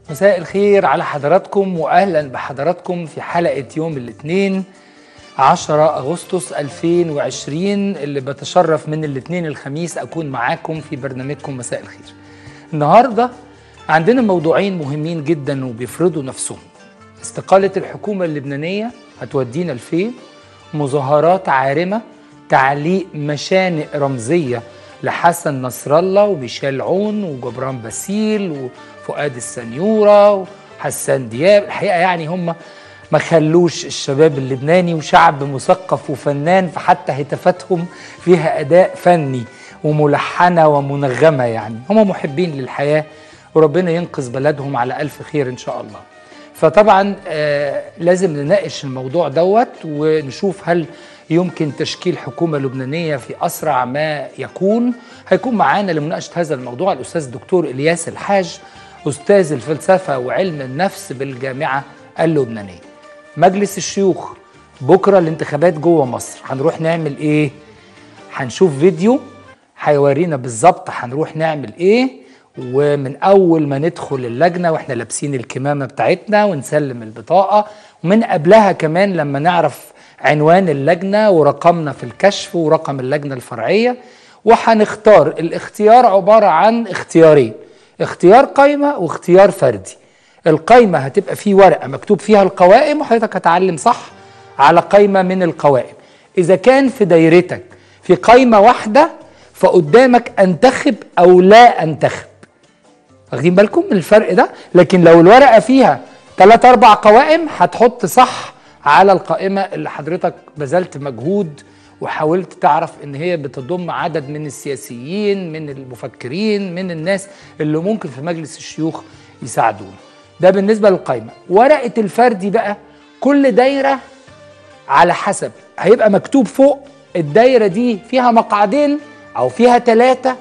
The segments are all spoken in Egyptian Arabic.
مساء الخير على حضراتكم واهلا بحضراتكم في حلقه يوم الاثنين 10 اغسطس 2020 اللي بتشرف من الاثنين الخميس اكون معاكم في برنامجكم مساء الخير. النهارده عندنا موضوعين مهمين جدا وبيفرضوا نفسهم. استقاله الحكومه اللبنانيه هتودينا لفين؟ مظاهرات عارمه تعليق مشانق رمزيه لحسن نصر الله وميشيل عون وجبران باسيل وفؤاد السنيوره وحسان دياب الحقيقه يعني هم ما خلوش الشباب اللبناني وشعب مثقف وفنان فحتى هتافاتهم فيها اداء فني وملحنه ومنغمه يعني هم محبين للحياه وربنا ينقذ بلدهم على الف خير ان شاء الله فطبعا آه لازم نناقش الموضوع دوت ونشوف هل يمكن تشكيل حكومه لبنانيه في اسرع ما يكون هيكون معانا لمناقشه هذا الموضوع الاستاذ الدكتور الياس الحاج استاذ الفلسفه وعلم النفس بالجامعه اللبنانيه مجلس الشيوخ بكره الانتخابات جوه مصر هنروح نعمل ايه هنشوف فيديو هيورينا بالظبط هنروح نعمل ايه ومن اول ما ندخل اللجنه واحنا لابسين الكمامه بتاعتنا ونسلم البطاقه ومن قبلها كمان لما نعرف عنوان اللجنه ورقمنا في الكشف ورقم اللجنه الفرعيه وهنختار الاختيار عباره عن اختيارين اختيار قايمه واختيار فردي القايمه هتبقى فيه ورقه مكتوب فيها القوائم وحضرتك هتعلم صح على قايمه من القوائم اذا كان في دايرتك في قايمه واحده فقدامك انتخب او لا انتخب واخدين بالكم من الفرق ده لكن لو الورقه فيها ثلاث اربع قوائم هتحط صح على القائمه اللي حضرتك بذلت مجهود وحاولت تعرف ان هي بتضم عدد من السياسيين من المفكرين من الناس اللي ممكن في مجلس الشيوخ يساعدونا ده بالنسبه للقائمه ورقه الفردي بقى كل دايره على حسب هيبقى مكتوب فوق الدايره دي فيها مقعدين او فيها ثلاثه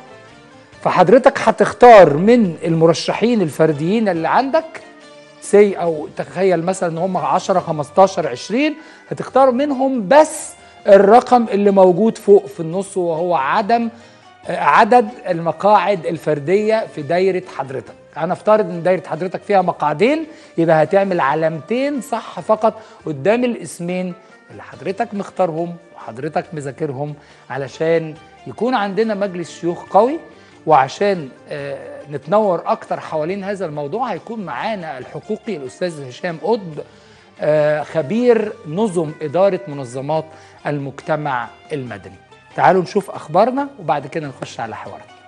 فحضرتك هتختار من المرشحين الفرديين اللي عندك سي او تخيل مثلا ان هم 10 15 20 هتختار منهم بس الرقم اللي موجود فوق في النص وهو عدم عدد المقاعد الفرديه في دايره حضرتك انا افترض ان دايره حضرتك فيها مقعدين يبقى هتعمل علامتين صح فقط قدام الاسمين اللي حضرتك مختارهم وحضرتك مذاكرهم علشان يكون عندنا مجلس شيوخ قوي وعشان آه نتنور اكتر حوالين هذا الموضوع هيكون معانا الحقوقي الاستاذ هشام قطب آه خبير نظم اداره منظمات المجتمع المدني تعالوا نشوف اخبارنا وبعد كده نخش على حوارنا